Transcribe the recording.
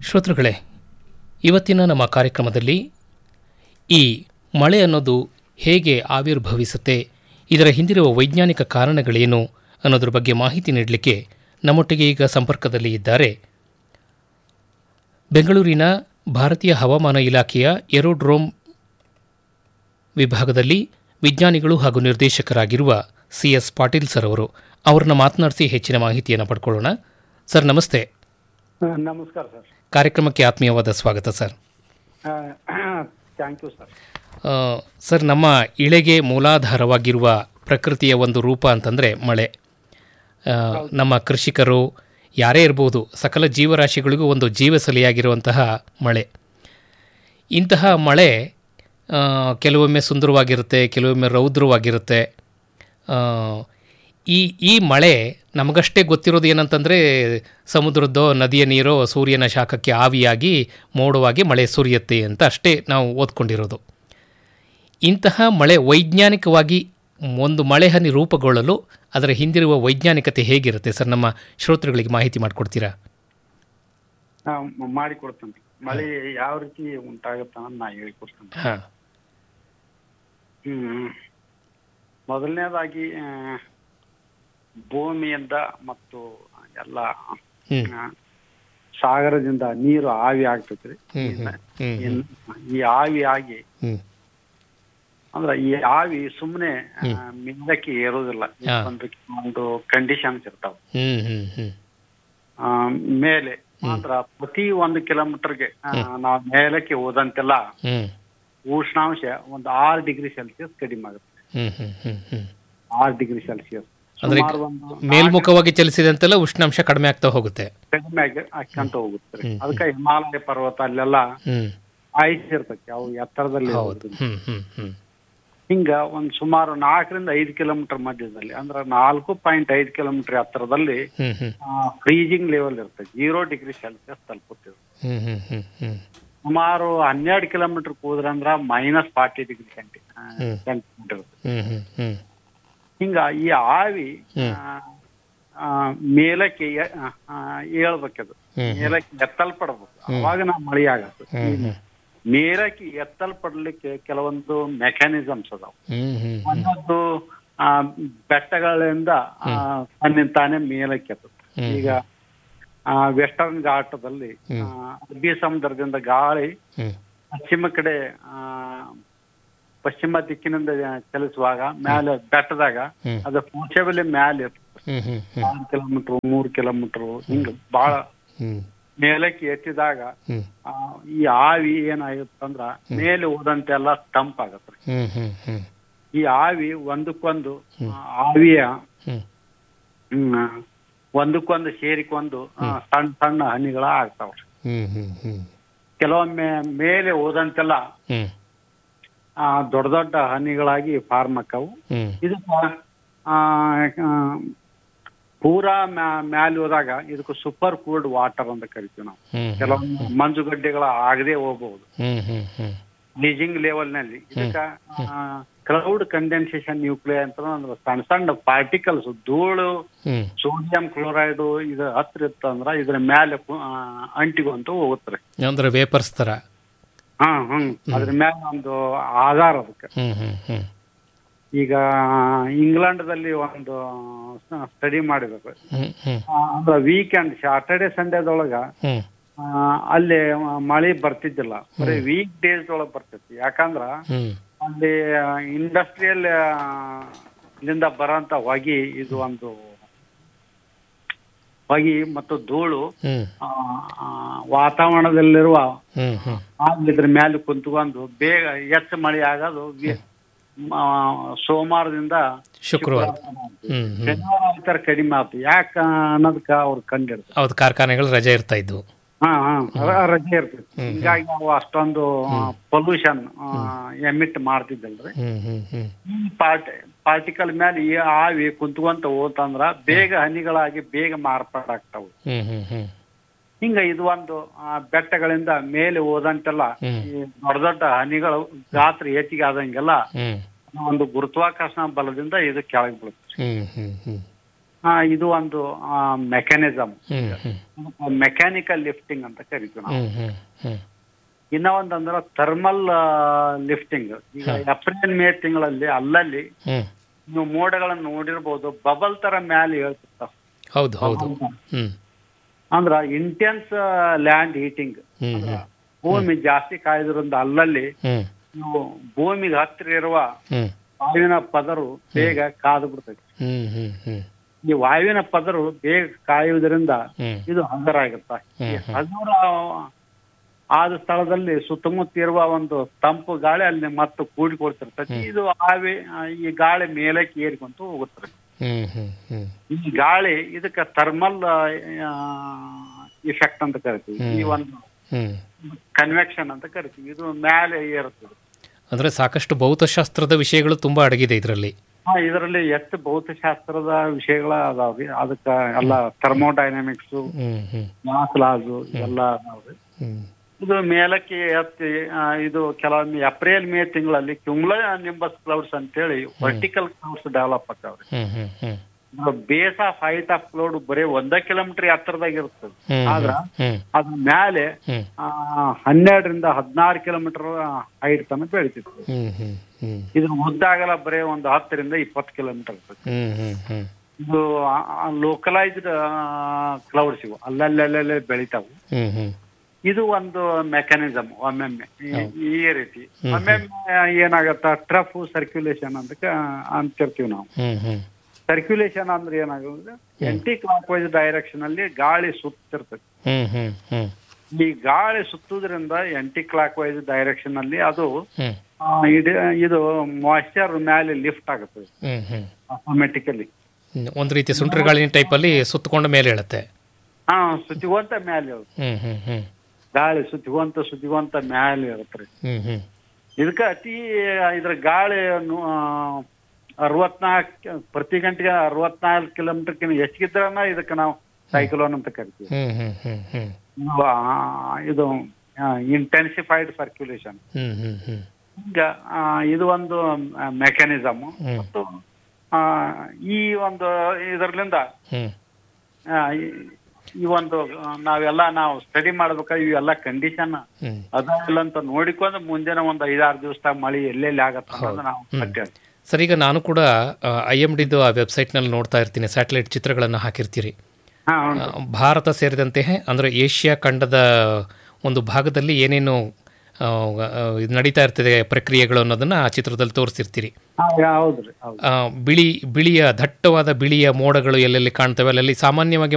ಶ್ರೋತೃಗಳೇ ಇವತ್ತಿನ ನಮ್ಮ ಕಾರ್ಯಕ್ರಮದಲ್ಲಿ ಈ ಮಳೆ ಅನ್ನೋದು ಹೇಗೆ ಆವಿರ್ಭವಿಸುತ್ತೆ ಇದರ ಹಿಂದಿರುವ ವೈಜ್ಞಾನಿಕ ಕಾರಣಗಳೇನು ಅನ್ನೋದ್ರ ಬಗ್ಗೆ ಮಾಹಿತಿ ನೀಡಲಿಕ್ಕೆ ನಮ್ಮೊಟ್ಟಿಗೆ ಈಗ ಸಂಪರ್ಕದಲ್ಲಿ ಇದ್ದಾರೆ ಬೆಂಗಳೂರಿನ ಭಾರತೀಯ ಹವಾಮಾನ ಇಲಾಖೆಯ ಏರೋಡ್ರೋಮ್ ವಿಭಾಗದಲ್ಲಿ ವಿಜ್ಞಾನಿಗಳು ಹಾಗೂ ನಿರ್ದೇಶಕರಾಗಿರುವ ಸಿ ಎಸ್ ಪಾಟೀಲ್ ಸರ್ ಅವರು ಅವರನ್ನ ಮಾತನಾಡಿಸಿ ಹೆಚ್ಚಿನ ಮಾಹಿತಿಯನ್ನು ಪಡ್ಕೊಳ್ಳೋಣ ಸರ್ ನಮಸ್ತೆ ನಮಸ್ಕಾರ ಸರ್ ಕಾರ್ಯಕ್ರಮಕ್ಕೆ ಆತ್ಮೀಯವಾದ ಸ್ವಾಗತ ಸರ್ ಥ್ಯಾಂಕ್ ಯು ಸರ್ ಆ, ಸರ್ ನಮ್ಮ ಇಳೆಗೆ ಮೂಲಾಧಾರವಾಗಿರುವ ಪ್ರಕೃತಿಯ ಒಂದು ರೂಪ ಅಂತಂದರೆ ಮಳೆ ಆ, ನಮ್ಮ ಕೃಷಿಕರು ಯಾರೇ ಇರ್ಬೋದು ಸಕಲ ಜೀವರಾಶಿಗಳಿಗೂ ಒಂದು ಜೀವಸಲಿಯಾಗಿರುವಂತಹ ಮಳೆ ಇಂತಹ ಮಳೆ ಆ, ಕೆಲವೊಮ್ಮೆ ಸುಂದರವಾಗಿರುತ್ತೆ ಕೆಲವೊಮ್ಮೆ ರೌದ್ರವಾಗಿರುತ್ತೆ ಆ, ಈ ಈ ಮಳೆ ನಮಗಷ್ಟೇ ಗೊತ್ತಿರೋದು ಏನಂತಂದರೆ ಸಮುದ್ರದ್ದೋ ನದಿಯ ನೀರೋ ಸೂರ್ಯನ ಶಾಖಕ್ಕೆ ಆವಿಯಾಗಿ ಮೋಡವಾಗಿ ಮಳೆ ಸುರಿಯುತ್ತೆ ಅಂತ ಅಷ್ಟೇ ನಾವು ಓದ್ಕೊಂಡಿರೋದು ಇಂತಹ ಮಳೆ ವೈಜ್ಞಾನಿಕವಾಗಿ ಒಂದು ಮಳೆ ಹನಿ ರೂಪುಗೊಳ್ಳಲು ಅದರ ಹಿಂದಿರುವ ವೈಜ್ಞಾನಿಕತೆ ಹೇಗಿರುತ್ತೆ ಸರ್ ನಮ್ಮ ಶ್ರೋತೃಗಳಿಗೆ ಮಾಹಿತಿ ಮಾಡಿಕೊಡ್ತೀರಾ ಮಾಡಿಕೊಡ್ತೇನೆ ಮಳೆ ಯಾವ ರೀತಿ ಉಂಟಾಗುತ್ತ ಅಂತ ನಾ ಹೇಳಿಕೊಡ್ತೇನೆ ಹಾಂ ಹ್ಮ್ ಮೊದಲನೇದಾಗಿ ಆ, ಭೂಮಿಯಿಂದ ಮತ್ತು ಎಲ್ಲ ಹ್ಞೂ ಆ, ಸಾಗರದಿಂದ ನೀರು ಆವಿ ಆಗ್ತೈತ್ರಿ ಹ್ಞೂ ಹ್ಞೂ ಹ್ಞೂ ಇನ್- ಈ ಆವಿ ಆಗಿ ಹ್ಞೂ ಅಂದ್ರ ಈ ಆವಿ ಸುಮ್ಮನೆ ಮೇಲಕ್ಕೆ ಏರೋದಿಲ್ಲ ಹಾ. ಒಂದು ಒಂದು ಕಂಡೀಷನ್ಸ್ ಇರ್ತಾವ ಹ್ಞೂ ಹ್ಞೂ ಹ್ಞೂ ಆ, ಮೇಲೆ ಮಾತ್ರ ಪ್ರತಿ ಒಂದು ಕಿಲೋಮೀಟರ್ಗೆ ನಾವು ಮೇಲಕ್ಕೆ ಹೋದಂತೆಲ್ಲ ಹ್ಞೂ ಉಷ್ಣಾಂಶ ಒಂದು ಆರು ಡಿಗ್ರಿ ಸೆಲ್ಸಿಯಸ್ ಕಡಿಮೆ ಆಗುತ್ತೆ ಹ್ಞೂ ಹ್ಞೂ ಹ್ಞೂ ಹ್ಞೂ ಆರು ಡಿಗ್ರಿ ಸೆಲ್ಸಿಯಸ್ ಅಂದ್ರೆ ಸುಮಾರು ಒಂದು ಮೇಲ್ಮುಖವಾಗಿ ಚಲಿಸಿದಂತೆಲ್ಲ ಉಷ್ಣಾಂಶ ಕಡಿಮೆ ಆಗ್ತಾ ಹೋಗುತ್ತೆ ಕಡಿಮೆ ಆಗಿ ಆಕ್ಕೊಂತ ಹೋಗುತ್ತೆ ಹ್ಮ್. ಅದಕ್ಕೆ ಹಿಮಾಲಯ ಪರ್ವತ ಅಲ್ಲೆಲ್ಲ ಹ್ಞೂ ಐಸ್ ಇರ್ತೈತಿ ಅವು ಎತ್ತರದಲ್ಲಿ ಹೌದು ಇರೋದ್ರಿಂದ. ಹ್ಞೂ ಹ್ಞೂ ಹ್ಞೂ ಹಿಂಗ ಒಂದ್ ಸುಮಾರು ನಾಲ್ಕರಿಂದ ಐದು ಕಿಲೋಮೀಟರ್ ಮಧ್ಯದಲ್ಲಿ ಅಂದ್ರೆ ನಾಲ್ಕು ಪಾಯಿಂಟ್ ಐದು ಕಿಲೋಮೀಟರ್ ಎತ್ತರದಲ್ಲಿ ಹ್ಞೂ ಹ್ಞೂ ಫ್ರೀಜಿಂಗ್ ಲೆವೆಲ್ ಇರ್ತೈತಿ ಜೀರೋ ಡಿಗ್ರಿ ಸೆಲ್ಸಿಯಸ್ ತಲುಪುತ್ತಿದೆ ಹ್ಞೂ ಹ್ಞೂ ಹ್ಞೂ ಹ್ಞೂ ಸುಮಾರು ಹನ್ನೆರಡು ಕಿಲೋಮೀಟರ್ ಹೋದ್ರ ಅಂದ್ರ ಮೈನಸ್ ಫಾರ್ಟಿ ಡಿಗ್ರಿ ಸೆಂಟಿ ಹ್ಮ್. ಸೆಂಟಿಮೀಟರ್ ಹ್ಞೂ ಹ್ಞೂ ಹ್ಞೂ ಹಿಂಗ ಈ ಆವಿ ಹ್ಮ್. ಆ, ಆ, ಮೇಲಕ್ಕೆ ಎ- ಆ, ಏಳ್ಬೇಕದು ಹ್ಮ್. ಮೇಲಕ್ಕೆ ಎತ್ತಲ್ಪಡ್ಬೇಕು ಅವಾಗ ನಾವು ಮಳೆ ಆಗತ್ತೆ ಹ್ಞೂ ಹ್ಞೂ ಮೇಲಕ್ಕೆ ಎತ್ತಲ್ಪಡ್ಲಿಕ್ಕೆ ಕೆಲವೊಂದು ಮೆಕ್ಯಾನಿಸಮ್ಸ್ ಅದಾವ ಹ್ಞೂ ಹ್ಞೂ ಒಂದೊಂದು ಆ, ಬೆಟ್ಟಗಳಿಂದ ಆ, ತನ್ನಿಂದ ತಾನೇ ಮೇಲಕ್ಕೆ ಎತ್ತುತ್ತೆ ಹ್ಮ್. ಈಗ ವೆಸ್ಟರ್ನ್ ಘಾಟದಲ್ಲಿ ಹ್ಮ್. ಆ, ಅರಬ್ಬಿ ಸಮುದ್ರದಿಂದ ಗಾಳಿ ಹ್ಞೂ ಪಶ್ಚಿಮ ಕಡೆ ಆ, ಪಶ್ಚಿಮ ದಿಕ್ಕಿನಿಂದ ಚಲಿಸುವಾಗ ಮೇಲೆ ಬೆಟ್ಟದಾಗ ಹ್ಮ್. ಅದು ಪೂಚೆಬೆಲೆ ಮ್ಯಾಲೆ ಇರ್ತದೆ ಹ್ಞೂ ಹ್ಞೂ ಹ್ಞೂ ಆರು ಕಿಲೋಮೀಟರ್ ಮೂರ್ ಕಿಲೋಮೀಟರ್ ಹಿಂಗ ಬಹಳ ಹ್ಞೂ ಮೇಲಕ್ಕೆ ಎತ್ತಿದಾಗ ಹ್ಞೂ ಆ, ಈ ಆವಿ ಏನಾಗುತ್ತಂದ್ರ ಮೇಲೆ ಹೋದಂತೆಲ್ಲ ತಂಪಾಗತ್ತೆ ಹ್ಞೂ ಹ್ಞೂ ಹ್ಞೂ ಈ ಆವಿ ಒಂದಕ್ಕೊಂದು ಆ, ಆವಿಯ ಹ್ಞೂ ಹ್ಮ್, ಒಂದಕ್ಕೊಂದು ಸೇರಿಕೊಂಡು ಆ, ಸಣ್ಣ ಸಣ್ಣ ಹನಿಗಳ ಆಗ್ತಾವ ಹ್ಞೂ ಹ್ಞೂ ಹ್ಞೂ ಕೆಲವೊಮ್ಮೆ ಮೇಲೆ ಹೋದಂತೆಲ್ಲ ಹ್ಞೂ ಆ, ದೊಡ್ಡ ದೊಡ್ಡ ಹನಿಗಳಾಗಿ ಫಾರ್ಮ್ ಆಕ್ಕವು ಹ್ಞೂ ಇದಕ್ಕ ಆ, ಆ, ಪೂರಾ ಮ್ಯಾಲ ಹೋದಾಗ ಇದಕ್ಕೆ ಸೂಪರ್ ಕೂಲ್ಡ್ ವಾಟರ್ ಅಂತ ಕರಿತೀವಿ ನಾವು ಹ್ಞೂ ಕೆಲವೊಂದು ಮಂಜುಗಡ್ಡೆಗಳ ಆಗದೆ ಹೋಗಬಹುದು ಹ್ಞೂ ಹ್ಞೂ ಹ್ಞೂ ಲೀಜಿಂಗ್ ಲೆವೆಲ್ ನಲ್ಲಿ ಇದಕ್ಕ ಕ್ಲೌಡ್ ಕಂಡೆನ್ಸೇಷನ್ ನ್ಯೂಕ್ಲಿಯರ್ ಅಂತ ಅಂದ್ರೆ ಸಣ್ಣ ಸಣ್ಣ ಪಾರ್ಟಿಕಲ್ಸ್ ಧೂಳು ಹ್ಞೂ ಸೋಡಿಯಂ ಕ್ಲೋರೈಡ್ ಇದು ಹತ್ರ ಇತ್ತಂದ್ರ ಇದ್ರ ಮೇಲೆ ಕು- ಆ, ಅಂಟಿಕೊಂತ ಹೋಗುತ್ತೆ ಅಂದ್ರೆ ವೇಪರ್ಸ್ ಥರ ಹಾ ಹ್ಮ್ ಅದ್ರ ಮೇಲೆ ಒಂದು ಆಧಾರ ಅದಕ್ಕೆ ಹ್ಞೂ ಹ್ಞೂ ಹ್ಞೂ ಈಗ ಇಂಗ್ಲೆಂಡ್ದಲ್ಲಿ ಒಂದು ಸ್ಟಡಿ ಮಾಡಿದ್ರು ಹ್ಞೂ ಹ್ಞೂ ಆ, ಅಂದ್ರೆ ವೀಕೆಂಡ್ ಸ್ಯಾಟರ್ಡೆ ಸಂಡೇದೊಳಗ ಹ್ಞೂ ಆ, ಅಲ್ಲಿ ಮಳೆ ಬರ್ತಿದ್ದಿಲ್ಲ ಬರೀ ವೀಕ್ ಡೇಸ್ ಒಳಗ್ ಬರ್ತೈತಿ ಯಾಕಂದ್ರ ಹ್ಞೂ ಅಲ್ಲಿ ಇಂಡಸ್ಟ್ರಿಯಲ್ ಲಿಂದ ಬರೋಂತ ಹೊಗೆ ಇದು ಒಂದು ಹೊಗೆ ಮತ್ತು ಧೂಳು ಹ್ಞೂ ಆ, ಆ, ವಾತಾವರಣದಲ್ಲಿರುವ ಹ್ಞೂ ಹ್ಞೂ ಆಗ್ ಇದ್ರ ಮೇಲೆ ಕುಂತ್ಕೊಂಡು ಬೇಗ ಹೆಚ್ಚು ಮಳೆ ಆಗೋದು ವಿ- ಆ, ಸೋಮವಾರದಿಂದ ಶುಕ್ರವಾರ ಹ್ಞೂ ಹ್ಞೂ ಶನಿವಾರ ಈ ತರ ಕಡಿಮೆ ಆಯ್ತು ಯಾಕ ಅನ್ನೋದಕ್ಕ ಅವ್ರು ಕಂಡಿಡ್ತಾರೆ ಹೌದು ಕಾರ್ಖಾನೆಗಳು ರಜೆ ಇರ್ತಾ ಇದ್ವು ಹಾ ಹಾ ರ- ರಜೆ ಇರ್ತೈತಿ ಹಿಂಗಾಗಿ ಅವು ಅಷ್ಟೊಂದು ಪೊಲ್ಯೂಷನ್ ಎಮಿಟ್ ಮಾಡ್ತಿದ್ದಲ್ರಿ ಹ್ಞೂ ಹ್ಞೂ ಹ್ಞೂ ಈ ಪಾರ್ಟಿ ಪಾರ್ಟಿಕಲ್ ಮೇಲೆ ಈ ಆವಿ ಕುಂತ್ಕೊಂತ ಹೋತಂದ್ರ ಬೇಗ ಹನಿಗಳಾಗಿ ಬೇಗ ಮಾರ್ಪಾಡಾಗ್ತಾವು ಹ್ಞೂ ಹ್ಞೂ ಹ್ಞೂ ಹಿಂಗ ಇದು ಒಂದು ಆ, ಬೆಟ್ಟಗಳಿಂದ ಮೇಲೆ ಹೋದಂತೆಲ್ಲ ಹ್ಮ್. ಈ ದೊಡ್ಡ ದೊಡ್ಡ ಹನಿಗಳು ಗಾತ್ರ ಹೆಚ್ಚಿಗೆ ಆದಂಗೆಲ್ಲ ಹ್ಞೂ ಒಂದು ಗುರುತ್ವಾಕರ್ಷಣ ಬಲದಿಂದ ಇದು ಕೆಳಗೆ ಬೀಳುತ್ತೆ ಹ್ಞೂ ಹ್ಞೂ ಹ್ಞೂ ಆ, ಇದು ಒಂದು ಮೆಕ್ಯಾನಿಸಮ್ ಹ್ಮ್ ಹ್ಮ್ ಮೆಕ್ಯಾನಿಕಲ್ ಲಿಫ್ಟಿಂಗ್ ಅಂತ ಕರಿತೀವಿ ನಾವು ಹ್ಮ್ ಹ್ಮ್ ಹ್ಮ್ ಇನ್ನ ಒಂದಂದ್ರೆ ಥರ್ಮಲ್ ಲಿಫ್ಟಿಂಗ್ ಈಗ ಏಪ್ರಿಲ್ ಮೇ ತಿಂಗಳಲ್ಲಿ ಅಲ್ಲಲ್ಲಿ ಹ್ಮ್ ನೀವು ಮೋಡಗಳನ್ನು ನೋಡಿರ್ಬೋದು ಬಬಲ್ ತರ ಮ್ಯಾಲೆ ಹೇಳ್ತಿರ್ತಾವ ಹೌದು ಹೌದು ಹ್ಮ್ ಅಂದ್ರ ಇಂಟೆನ್ಸ್ ಲ್ಯಾಂಡ್ ಹೀಟಿಂಗ್ ಹ್ಮ್ ಹ್ಮ್ ಭೂಮಿ ಜಾಸ್ತಿ ಕಾಯ್ದ್ರಿಂದ ಅಲ್ಲಲ್ಲಿ ಹ್ಮ್ ನೀವು ಭೂಮಿಗೆ ಹತ್ತಿರ ಇರುವ ಹ್ಮ್ ವಾಯುವಿನ ಪದರು ಬೇಗ ಕಾದು ಬಿಡ್ತೈತಿ ಹ್ಮ್ ಹ್ಮ್ ಹ್ಮ್ ಈ ವಾಯುವಿನ ಪದರು ಬೇಗ ಕಾಯುವುದರಿಂದ ಹ್ಮ್ ಇದು ಹಗುರ ಆಗುತ್ತೆ ಈ ಹ್ಮ್, ಹ್ಮ್. ಹಗುರ ಆದ ಸ್ಥಳದಲ್ಲಿ ಸುತ್ತಮುತ್ತ ಇರುವ ಒಂದು ತಂಪು ಗಾಳಿ ಅಲ್ಲಿ ಮತ್ತೆ ಕೂಡಿಕೊಳ್ತಿರ್ತೈತಿ ಇದು ಆವಿ ಈ ಗಾಳಿ ಮೇಲಕ್ಕೆ ಏರಿಕೊಂತ ಹೋಗುತ್ತೆ ಹ್ಮ್ ಹ್ಮ್ ಹ್ಮ್ ಈ ಗಾಳಿ ಇದಕ್ಕೆ ಥರ್ಮಲ್ ಇಫೆಕ್ಟ್ ಅಂತ ಕರಿತೀವಿ ಈ ಒಂದು ಹ್ಮ್ ಕನ್ವೆಕ್ಷನ್ ಅಂತ ಕರಿತೀವಿ ಇದು ಮೇಲೆ ಏರುತ್ತದೆ ಅಂದ್ರೆ ಸಾಕಷ್ಟು ಭೌತಶಾಸ್ತ್ರದ ವಿಷಯಗಳು ತುಂಬಾ ಅಡಗಿದೆ ಇದರಲ್ಲಿ ಹಾ ಇದರಲ್ಲಿ ಎಷ್ಟು ಭೌತಶಾಸ್ತ್ರದ ವಿಷಯಗಳ ಅದಾವ್ರಿ ಅದಕ್ಕ ಎಲ್ಲ ಥರ್ಮೋಡೈನಾಮಿಕ್ಸ್ ಹ್ಮ್ ಹ್ಮ್ ಮಾಸ್ ಲಾಸು ಎಲ್ಲ ಅದಾವ್ರಿ ಹ್ಮ್ ಇದು ಮೇಲಕ್ಕೆ ಎತ್ತಿ ಆ, ಇದು ಕೆಲವೊಮ್ಮೆ ಏಪ್ರಿಲ್ ಮೇ ತಿಂಗಳಲ್ಲಿ ಕ್ಯುಮ್ಲ ನಿಂಬಸ್ ಕ್ಲೌಡ್ಸ್ ಅಂತೇಳಿ ವರ್ಟಿಕಲ್ ಕ್ಲೌಡ್ಸ್ ಡೆವಲಪ್ ಆಗ್ತಾವ್ರಿ ಹ್ಮ್ ಹ್ಮ್ ಹ್ಮ್ base of height of cloud ಬರೀ ಒಂದ ಕಿಲೋಮೀಟರ್ ಎತ್ತರದಾಗ ಇರ್ತದೆ ಹ್ಮ್ ಆದ್ರ ಹ್ಮ್ ಅದ್ರ ಮೇಲೆ ಹ್ಮ್ ಆ, ಹನ್ನೆರಡರಿಂದ ಹದಿನಾರು ಕಿಲೋಮೀಟರ್ ಹೈಟ್ ತನಕ ಬೆಳಿತಿತ್ತು ಹ್ಮ್ ಹ್ಮ್ ಹ್ಮ್ ಇದ್ರ ಉದ್ದ ಆಗಲ ಬರೀ ಒಂದು ಹತ್ತರಿಂದ ಇಪ್ಪತ್ತು ಕಿಲೋಮೀಟರ್ ಇರ್ತದೆ ಹ್ಮ್ ಹ್ಮ್ ಹ್ಮ್ ಇದು ಲೋಕಲೈಸ್ಡ್ ಕ್ಲೌಡ್ಸ್ ಇವು ಅಲ್ಲಲ್ಲೇ ಬೆಳಿತಾವು ಹ್ಮ್ ಹ್ಮ್ ಇದು ಒಂದು ಮೆಕ್ಯಾನಿಸಮ್ ಒಮ್ಮೊಮ್ಮೆ ಈ- ಈ ರೀತಿ ಒಮ್ಮೊಮ್ಮೆ ಏನಾಗತ್ತ ಟ್ರಫ್ ಸರ್ಕ್ಯುಲೇಷನ್ ಅಂತ ಕ- ಅಂತಿರ್ತೀವಿ ನಾವು ಹ್ಮ್ ಹ್ಮ್ ಸರ್ಕ್ಯುಲೇಷನ್ ಅಂದ್ರೆ ಏನಾಗುತ್ತೆ ಎಂಟಿ ಕ್ಲಾಕ್ ವೈಸ್ ಡೈರೆಕ್ಷನ್ ಅಲ್ಲಿ ಗಾಳಿ ಸುತ್ತಿರ್ತದೆ ಹ್ಮ್ ಹ್ಮ್ ಹ್ಮ್ ಈ ಗಾಳಿ ಸುತ್ತುದ್ರಿಂದ ಎಂಟಿ ಕ್ಲಾಕ್ ವೈಸ್ ಡೈರೆಕ್ಷನ್ ಅಲ್ಲಿ ಅದು ಹ್ಮ್ ಆ, ಇಡ- ಇದು ಮಾಯ್ಶ್ಚರ್ ಮೇಲೆ ಲಿಫ್ಟ್ ಆಗುತ್ತದೆ ಹ್ಮ್ ಹ್ಮ್ ಆಟೋಮೆಟಿಕಲಿ ಹ್ಮ್. ಒಂದು ರೀತಿ ಸುಂಟರ ಗಾಳಿನ ಟೈಪಲ್ಲಿ ಸುತ್ತಕೊಂಡು ಮೇಲೆ ಹೇಳುತ್ತೆ ಹಾ ಸುತ್ತಿಗುವಂತ ಮೇಲೆ ಇರುತ್ತೆ. ಹ್ಮ್ ಹ್ಮ್ ಹ್ಮ್ ಗಾಳಿ ಸುತ್ತಿಗುವಂತ ಸುತ್ತಿಗುವಂತ ಮೇಲೆ ಇರುತ್ತೆ ರೀ. ಹ್ಮ್ ಹ್ಮ್ ಇದಕ್ಕೆ ಅತಿ ಇದ್ರ ಗಾಳಿ ಅರವತ್ನಾಲ್ಕು ಪ್ರತಿ ಗಂಟೆಗೆ ಅರವತ್ನಾಲ್ಕು ಕಿಲೋಮೀಟರ್ಕಿಂತ ಹೆಚ್ಚಿಗಿದ್ರನ ಇದಕ್ಕೆ ನಾವು ಸೈಕ್ಲೋನ್ ಅಂತ ಕರಿತೀವಿ ಹ್ಮ್ ಹ್ಮ್ ಹ್ಮ್ ಹ್ಮ್ ಇದು, ಆ, ಇದು ಇಂಟೆನ್ಸಿಫೈಡ್ ಸರ್ಕ್ಯುಲೇಷನ್ ಹ್ಮ್ ಹ್ಮ್ ಹ್ಮ್ ಈಗ ಆ, ಇದು ಒಂದು ಮೆಕ್ಯಾನಿಸಮ್ ಹ್ಮ್. ಮತ್ತು ಆ, ಈ ಒಂದು ಇದರ್ಲಿಂದ ಹ್ಮ್ ಆ, ಈ- ಈ ಒಂದು ಆ, ನಾವೆಲ್ಲ ನಾವು ಸ್ಟಡಿ ಮಾಡ್ಬೇಕಾದ್ರೆ ಇವೆಲ್ಲ ಕಂಡೀಷನ್ ಹ್ಮ್ ಅದ ಇಲ್ಲ ಅಂತ ನೋಡಿಕೊಂಡು ಮುಂದಿನ ಒಂದು ಐದಾರು ದಿವಸದಾಗ ಮಳಿ ಎಲ್ಲೆಲ್ಲಿ ಆಗತ್ತ ಅನ್ನೋದು ನಾವು ಕಟ್ಟೇವೆ ಸರ್ ಈಗ ನಾನು ಕೂಡ ಐ ಎಮ್ ಡಿದು ಆ ವೆಬ್ಸೈಟ್ನಲ್ಲಿ ನೋಡ್ತಾ ಇರ್ತೀನಿ ಸ್ಯಾಟಲೈಟ್ ಚಿತ್ರಗಳನ್ನು ಹಾಕಿರ್ತೀರಿ ಹಾ ಆ, ಭಾರತ ಸೇರಿದಂತೆ ಅಂದರೆ ಏಷ್ಯಾ ಖಂಡದ ಒಂದು ಭಾಗದಲ್ಲಿ ಏನೇನು ಆ, ಆ, ಇದು ನಡೀತಾ ಇರ್ತದೆ ಪ್ರಕ್ರಿಯೆಗಳು ಅನ್ನೋದನ್ನು ಆ ಚಿತ್ರದಲ್ಲಿ ತೋರಿಸಿರ್ತೀರಿ ಹಾ, ಹೌದ್ರಿ ಹೌದು ಆ, ಬಿಳಿ ಬಿಳಿಯ ದಟ್ಟವಾದ ಬಿಳಿಯ ಮೋಡಗಳು ಎಲ್ಲೆಲ್ಲಿ ಕಾಣ್ತವೆ ಅಲ್ಲಲ್ಲಿ ಸಾಮಾನ್ಯವಾಗಿ